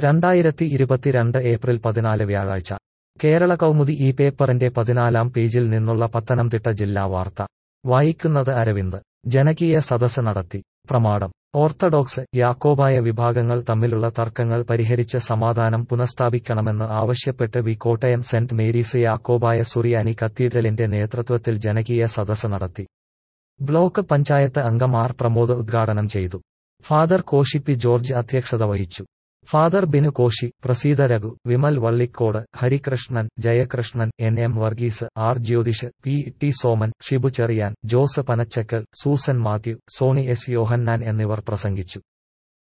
രണ്ടായിരത്തി ഇരുപത്തിരണ്ട് ഏപ്രിൽ പതിനാല് വ്യാഴാഴ്ച കേരള കൗമുദി ഈ പേപ്പറിന്റെ പതിനാലാം പേജിൽ നിന്നുള്ള പത്തനംതിട്ട ജില്ലാ വാർത്ത വായിക്കുന്നത് അരവിന്ദ് ജനകീയ സദസ് നടത്തി പ്രമാണം ഓർത്തഡോക്സ് യാക്കോബായ വിഭാഗങ്ങൾ തമ്മിലുള്ള തർക്കങ്ങൾ പരിഹരിച്ച് സമാധാനം പുനഃസ്ഥാപിക്കണമെന്ന് ആവശ്യപ്പെട്ട് V Kottayam saint Mary's Yakobaya Suriyani കത്തീഡ്രലിന്റെ നേതൃത്വത്തിൽ ജനകീയ സദസ് നടത്തി ബ്ലോക്ക് പഞ്ചായത്ത് അംഗം ആർ പ്രമോദ് ഉദ്ഘാടനം ചെയ്തു ഫാദർ കോശി പി ജോർജ് അധ്യക്ഷത വഹിച്ചു father Binu Koshy Praseetha Raghu Vimal Vallicode Harikrishnan Jayakrishnan N M Varghese R Jyothish P T Soman Shibu Cheriyan Jose Panachakkal Susan Mathew Sony S Yohannan എന്നിവർ പ്രസംഗിച്ചു